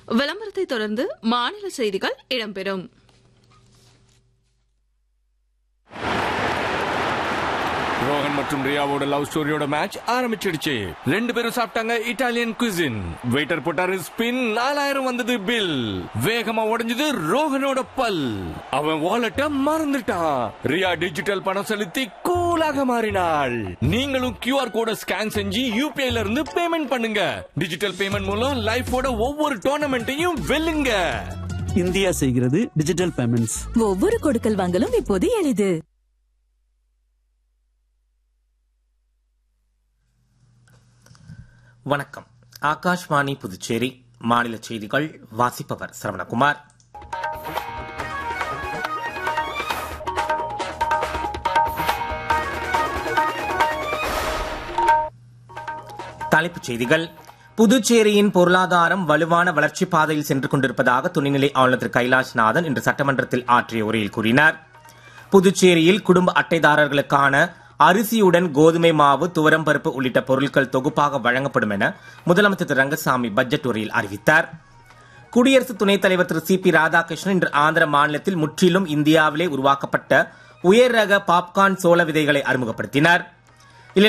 விளம்பரத்தை தொடர்ந்து மாநில செய்திகள் இடம்பெறும் ரோஹன் மற்றும் ரியாவோட லவ் ஸ்டோரியோட மேட்ச் ஆரம்பிச்சிடுச்சு ரெண்டு பேரும் சாப்பிட்டாங்க இட்டாலியன் குசின் வெயிட்டர் போட்டாரு ஸ்பின் நாலாயிரம் வந்தது பில் வேகமா உடைஞ்சது ரோஹனோட பல் அவன் வாலெட்ட மறந்துட்டான் ரியா டிஜிட்டல் பணம் செலுத்தி கூலாக மாறினாள் நீங்களும் கியூஆர் கோட ஸ்கேன் செஞ்சு யூபிஐல இருந்து பேமெண்ட் பண்ணுங்க டிஜிட்டல் பேமெண்ட் மூலம் லைஃபோட ஒவ்வொரு டோர்னமெண்ட்டையும் வெல்லுங்க இந்தியா செய்கிறது டிஜிட்டல் பேமெண்ட்ஸ் ஒவ்வொரு கொடுக்கல் வாங்கலும் இப்போது எளிது வணக்கம் ஆகாஷ்வாணி புதுச்சேரி மாநில செய்திகள் வாசிப்பவர் சரவணகுமார் தலைப்புச் செய்திகள் புதுச்சேரியின் பொருளாதாரம் வலுவான வளர்ச்சி பாதையில் சென்று கொண்டிருப்பதாக துணைநிலை ஆளுநர் திரு கைலாஷ்நாதன் இன்று சட்டமன்றத்தில் ஆற்றிய உரையில் கூறினார் புதுச்சேரியில் குடும்ப அட்டைதாரர்களுக்கான அரிசியுடன் கோதுமை மாவு துவரம் பருப்பு உள்ளிட்ட பொருட்கள் தொகுப்பாக வழங்கப்படும் என முதலமைச்சர் திரு ரங்கசாமி பட்ஜெட் உரையில் அறிவித்தார் குடியரசு துணைத் தலைவர் திரு சி பி ராதாகிருஷ்ணன் இன்று ஆந்திர மாநிலத்தில் முற்றிலும் இந்தியாவிலே உருவாக்கப்பட்ட உயர் ரக பாப்கார்ன் சோள விதைகளை அறிமுகப்படுத்தினார்